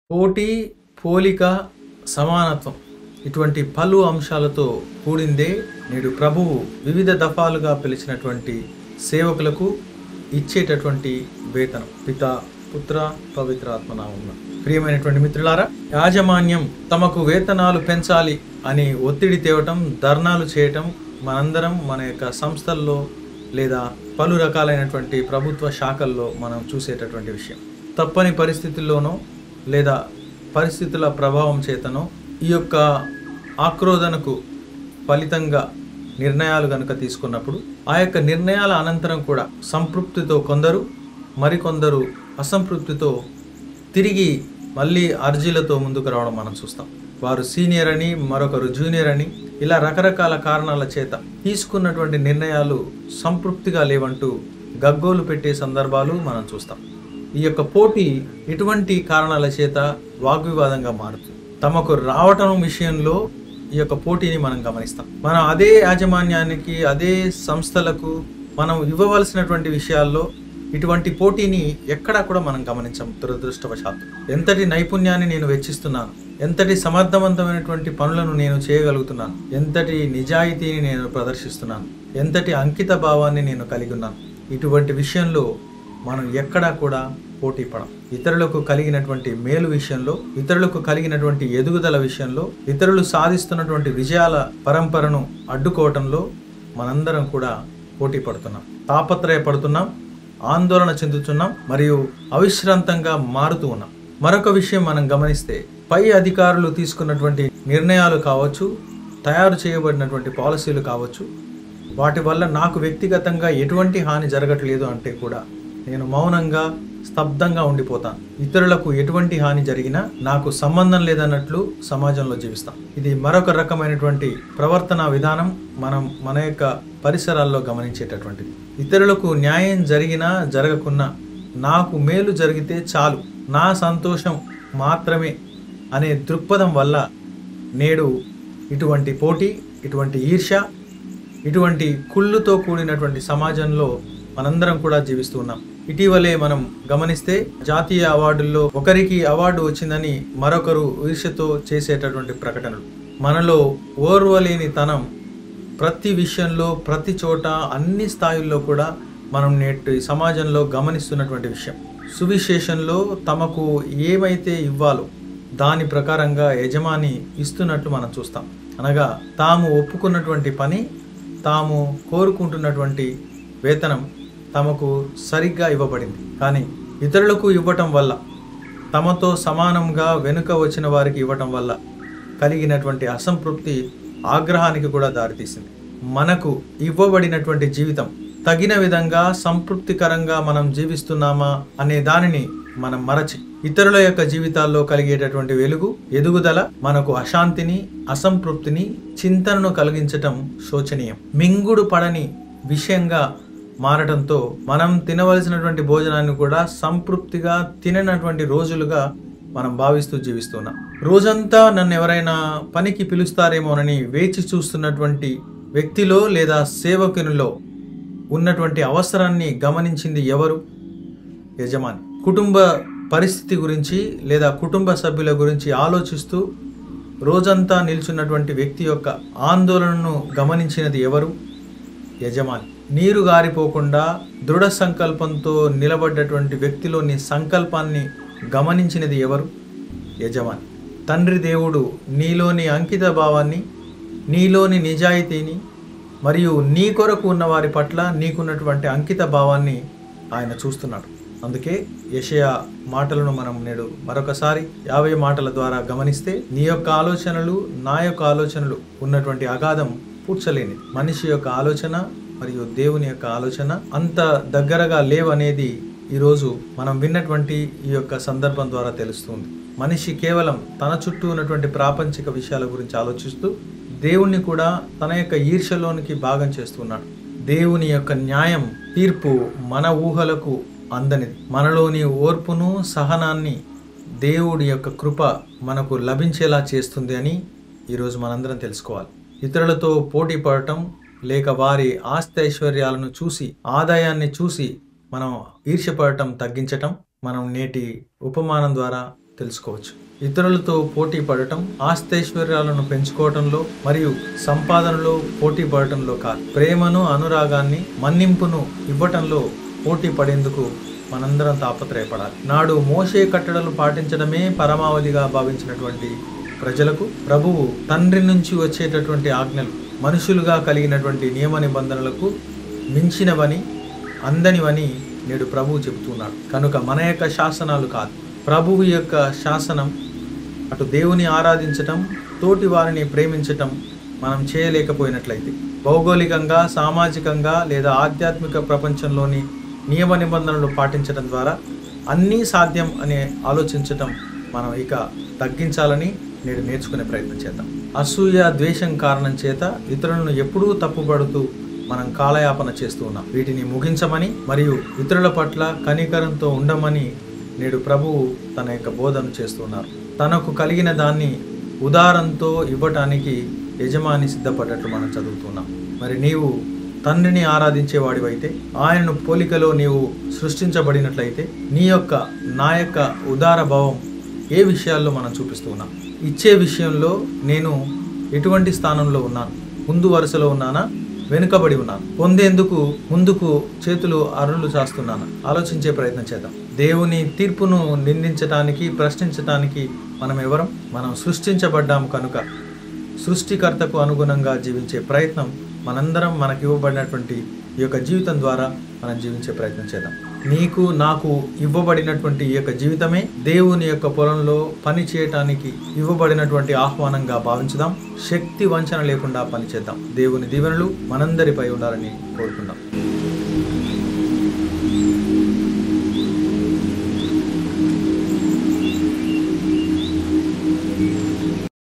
పోటీ పోలిక సమానత్వం ఇటువంటి పలు అంశాలతో కూడిందే నేడు ప్రభువు వివిధ దఫాలుగా పిలిచినటువంటి సేవకులకు ఇచ్చేటటువంటి వేతనం పిత పుత్ర పవిత్ర ఆత్మనామమున ప్రియమైనటువంటి మిత్రులారా యాజమాన్యం తమకు వేతనాలు పెంచాలి అని ఒత్తిడి తేవటం ధర్నాలు చేయటం మనందరం మన యొక్క సంస్థల్లో లేదా పలు రకాలైనటువంటి ప్రభుత్వ శాఖల్లో మనం చూసేటటువంటి విషయం తప్పని పరిస్థితుల్లోనో లేదా పరిస్థితుల ప్రభావం చేతనో ఈ యొక్క ఆక్రోధనకు ఫలితంగా నిర్ణయాలు కనుక తీసుకున్నప్పుడు ఆ యొక్క నిర్ణయాల అనంతరం కూడా సంతృప్తితో కొందరు మరికొందరు అసంతృప్తితో తిరిగి మళ్ళీ అర్జీలతో ముందుకు రావడం మనం చూస్తాం వారు సీనియర్ అని మరొకరు జూనియర్ అని ఇలా రకరకాల కారణాల చేత తీసుకున్నటువంటి నిర్ణయాలు సంతృప్తిగా లేవంటూ గగ్గోలు పెట్టే సందర్భాలు మనం చూస్తాం ఈ యొక్క పోటీ ఎటువంటి కారణాల చేత వాగ్వివాదంగా మారుతుంది తమకు రావటం విషయంలో ఈ యొక్క పోటీని మనం గమనిస్తాం మనం అదే యాజమాన్యానికి అదే సంస్థలకు మనం ఇవ్వవలసినటువంటి విషయాల్లో ఇటువంటి పోటీని ఎక్కడా కూడా మనం గమనించం దురదృష్టవశాత్తు ఎంతటి నైపుణ్యాన్ని నేను వెచ్చిస్తున్నాను ఎంతటి సమర్థవంతమైనటువంటి పనులను నేను చేయగలుగుతున్నాను ఎంతటి నిజాయితీని నేను ప్రదర్శిస్తున్నాను ఎంతటి అంకిత భావాన్ని నేను కలిగి ఉన్నాను ఇటువంటి విషయంలో మనం ఎక్కడా కూడా పోటీ పడం ఇతరులకు కలిగినటువంటి మేలు విషయంలో ఇతరులకు కలిగినటువంటి ఎదుగుదల విషయంలో ఇతరులు సాధిస్తున్నటువంటి విజయాల పరంపరను అడ్డుకోవటంలో మనందరం కూడా పోటీ పడుతున్నాం తాపత్రయపడుతున్నాం ఆందోళన చెందుతున్నాం మరియు అవిశ్రాంతంగా మారుతూ ఉన్నాం మరొక విషయం మనం గమనిస్తే పై అధికారులు తీసుకున్నటువంటి నిర్ణయాలు కావచ్చు తయారు చేయబడినటువంటి పాలసీలు కావచ్చు వాటి వల్ల నాకు వ్యక్తిగతంగా ఎటువంటి హాని జరగట్లేదు అంటే కూడా నేను మౌనంగా స్తబ్దంగా ఉండిపోతాను ఇతరులకు ఎటువంటి హాని జరిగినా నాకు సంబంధం లేదన్నట్లు సమాజంలో జీవిస్తాం ఇది మరొక రకమైనటువంటి ప్రవర్తన విధానం మనం మన యొక్క పరిసరాల్లో గమనించేటటువంటిది ఇతరులకు న్యాయం జరిగినా జరగకున్నా నాకు మేలు జరిగితే చాలు నా సంతోషం మాత్రమే అనే దృక్పథం వల్ల నేడు ఇటువంటి పోటీ ఇటువంటి ఈర్ష్య ఇటువంటి కుళ్ళుతో కూడినటువంటి సమాజంలో మనందరం కూడా జీవిస్తూ ఉన్నాం ఇటీవలే మనం గమనిస్తే జాతీయ అవార్డుల్లో ఒకరికి అవార్డు వచ్చిందని మరొకరు ఈర్ష్యతో చేసేటటువంటి ప్రకటనలు మనలో ఓర్వలేని తనం ప్రతి విషయంలో ప్రతి చోట అన్ని స్థాయిల్లో కూడా మనం నేటి సమాజంలో గమనిస్తున్నటువంటి విషయం సువిశేషంలో తమకు ఏమైతే ఇవ్వాలో దాని ప్రకారంగా యజమాని ఇస్తున్నట్లు మనం చూస్తాం అనగా తాము ఒప్పుకున్నటువంటి పని తాము కోరుకుంటున్నటువంటి వేతనం తమకు సరిగ్గా ఇవ్వబడింది కానీ ఇతరులకు ఇవ్వటం వల్ల తమతో సమానంగా వెనుక వచ్చిన వారికి ఇవ్వటం వల్ల కలిగినటువంటి అసంతృప్తి ఆగ్రహానికి కూడా దారితీసింది మనకు ఇవ్వబడినటువంటి జీవితం తగిన విధంగా సంతృప్తికరంగా మనం జీవిస్తున్నామా అనే దానిని మనం మరచి ఇతరుల యొక్క జీవితాల్లో కలిగేటటువంటి వెలుగు ఎదుగుదల మనకు అశాంతిని అసంతృప్తిని చింతనను కలిగించటం శోచనీయం మింగుడు పడని విషయంగా మారటంతో మనం తినవలసినటువంటి భోజనాన్ని కూడా సంతృప్తిగా తిననటువంటి రోజులుగా మనం భావిస్తూ జీవిస్తున్నాం రోజంతా నన్ను ఎవరైనా పనికి పిలుస్తారేమోనని వేచి చూస్తున్నటువంటి వ్యక్తిలో లేదా సేవకునిలో ఉన్నటువంటి అవసరాన్ని గమనించింది ఎవరు యజమాని కుటుంబ పరిస్థితి గురించి లేదా కుటుంబ సభ్యుల గురించి ఆలోచిస్తూ రోజంతా నిల్చున్నటువంటి వ్యక్తి యొక్క ఆందోళనను గమనించినది ఎవరు యజమాని నీరు గారిపోకుండా దృఢ సంకల్పంతో నిలబడ్డటువంటి వ్యక్తిలోని సంకల్పాన్ని గమనించినది ఎవరు యజమాని తండ్రి దేవుడు నీలోని అంకిత భావాన్ని నీలోని నిజాయితీని మరియు నీ కొరకు ఉన్న వారి పట్ల నీకున్నటువంటి అంకిత భావాన్ని ఆయన చూస్తున్నాడు అందుకే యషయా మాటలను మనం నేడు మరొకసారి యాభై మాటల ద్వారా గమనిస్తే నీ యొక్క ఆలోచనలు నా యొక్క ఆలోచనలు ఉన్నటువంటి అగాధం పూడ్చలేని మనిషి యొక్క ఆలోచన మరియు దేవుని యొక్క ఆలోచన అంత దగ్గరగా లేవనేది ఈరోజు మనం విన్నటువంటి ఈ యొక్క సందర్భం ద్వారా తెలుస్తుంది మనిషి కేవలం తన చుట్టూ ఉన్నటువంటి ప్రాపంచిక విషయాల గురించి ఆలోచిస్తూ దేవుణ్ణి కూడా తన యొక్క ఈర్ష్యలోనికి భాగం చేస్తున్నాడు దేవుని యొక్క న్యాయం తీర్పు మన ఊహలకు అందనిది మనలోని ఓర్పును సహనాన్ని దేవుడి యొక్క కృప మనకు లభించేలా చేస్తుంది అని ఈరోజు మనందరం తెలుసుకోవాలి ఇతరులతో పోటీ పడటం లేక వారి ఆస్తి ఐశ్వర్యాలను చూసి ఆదాయాన్ని చూసి మనం ఈర్ష్యపడటం తగ్గించటం మనం నేటి ఉపమానం ద్వారా తెలుసుకోవచ్చు ఇతరులతో పోటీ పడటం ఆస్తైశ్వర్యాలను పెంచుకోవటంలో మరియు సంపాదనలో పోటీ పడటంలో కాదు ప్రేమను అనురాగాన్ని మన్నింపును ఇవ్వటంలో పోటీ పడేందుకు మనందరం తాపత్రయపడాలి నాడు మోషే కట్టడలు పాటించడమే పరమావధిగా భావించినటువంటి ప్రజలకు ప్రభువు తండ్రి నుంచి వచ్చేటటువంటి ఆజ్ఞలు మనుషులుగా కలిగినటువంటి నియమ నిబంధనలకు మించినవని అందనివని నేడు ప్రభువు చెబుతున్నాడు కనుక మన యొక్క శాసనాలు కాదు ప్రభువు యొక్క శాసనం అటు దేవుని ఆరాధించటం తోటి వారిని ప్రేమించటం మనం చేయలేకపోయినట్లయితే భౌగోళికంగా సామాజికంగా లేదా ఆధ్యాత్మిక ప్రపంచంలోని నియమ నిబంధనలు పాటించడం ద్వారా అన్నీ సాధ్యం అనే ఆలోచించటం మనం ఇక తగ్గించాలని నేడు నేర్చుకునే ప్రయత్నం చేద్దాం అసూయ ద్వేషం కారణం చేత ఇతరులను ఎప్పుడూ తప్పుపడుతూ మనం కాలయాపన చేస్తూ ఉన్నాం వీటిని ముగించమని మరియు ఇతరుల పట్ల కనికరంతో ఉండమని నేడు ప్రభువు తన యొక్క బోధన చేస్తున్నారు తనకు కలిగిన దాన్ని ఉదారంతో ఇవ్వటానికి యజమాని సిద్ధపడ్డట్లు మనం చదువుతున్నాం మరి నీవు తండ్రిని ఆరాధించేవాడివైతే ఆయనను పోలికలో నీవు సృష్టించబడినట్లయితే నీ యొక్క నా యొక్క ఉదార భావం ఏ విషయాల్లో మనం చూపిస్తూ ఉన్నాం ఇచ్చే విషయంలో నేను ఎటువంటి స్థానంలో ఉన్నాను ముందు వరుసలో ఉన్నానా వెనుకబడి ఉన్నాను పొందేందుకు ముందుకు చేతులు అరులు చాస్తున్నాను ఆలోచించే ప్రయత్నం చేద్దాం దేవుని తీర్పును నిందించటానికి ప్రశ్నించటానికి మనం ఎవరం మనం సృష్టించబడ్డాము కనుక సృష్టికర్తకు అనుగుణంగా జీవించే ప్రయత్నం మనందరం మనకి ఇవ్వబడినటువంటి ఈ యొక్క జీవితం ద్వారా మనం జీవించే ప్రయత్నం చేద్దాం నీకు నాకు ఇవ్వబడినటువంటి ఈ యొక్క జీవితమే దేవుని యొక్క పొలంలో పని చేయటానికి ఇవ్వబడినటువంటి ఆహ్వానంగా భావించుదాం శక్తి వంచన లేకుండా పనిచేద్దాం దేవుని దీవెనలు మనందరిపై ఉండాలని కోరుకుందాం